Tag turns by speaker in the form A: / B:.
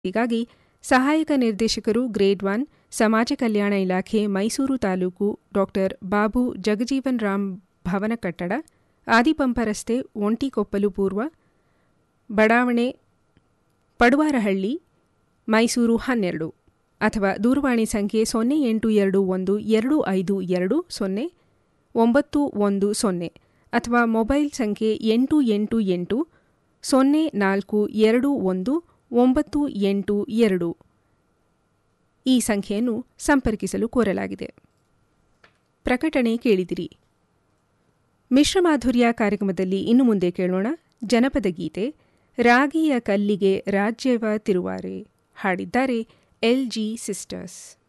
A: ಹೀಗಾಗಿ ಸಹಾಯಕ ನಿರ್ದೇಶಕರು ಗ್ರೇಡ್ ಒನ್ ಸಮಾಜ ಕಲ್ಯಾಣ ಇಲಾಖೆ ಮೈಸೂರು ತಾಲೂಕು ಡಾಕ್ಟರ್ ಬಾಬು ಜಗಜೀವನ್ ರಾಮ್ ಭವನ ಕಟ್ಟಡ ಆದಿಪಂಪ ರಸ್ತೆ ಒಂಟಿಕೊಪ್ಪಲು ಪೂರ್ವ ಬಡಾವಣೆ ಪಡುವಾರಹಳ್ಳಿ ಮೈಸೂರು ಹನ್ನೆರಡು ಅಥವಾ ದೂರವಾಣಿ ಸಂಖ್ಯೆ ಸೊನ್ನೆ ಎಂಟು ಎರಡು ಒಂದು ಎರಡು ಐದು ಎರಡು ಸೊನ್ನೆ ಒಂಬತ್ತು ಒಂದು ಸೊನ್ನೆ ಅಥವಾ ಮೊಬೈಲ್ ಸಂಖ್ಯೆ ಎಂಟು ಎಂಟು ಎಂಟು ಸೊನ್ನೆ ನಾಲ್ಕು ಎರಡು ಒಂದು ಒಂಬತ್ತು ಎಂಟು ಎರಡು ಈ ಸಂಖ್ಯೆಯನ್ನು ಸಂಪರ್ಕಿಸಲು ಕೋರಲಾಗಿದೆ ಪ್ರಕಟಣೆ ಕೇಳಿದಿರಿ ಮಿಶ್ರಮಾಧುರ್ಯ ಕಾರ್ಯಕ್ರಮದಲ್ಲಿ ಇನ್ನು ಮುಂದೆ ಕೇಳೋಣ ಜನಪದ ಗೀತೆ ರಾಗಿಯ ಕಲ್ಲಿಗೆ ರಾಜ್ಯವ ತಿರುವಾರೆ ಹಾಡಿದ್ದಾರೆ ಎಲ್ ಜಿ ಸಿಸ್ಟರ್ಸ್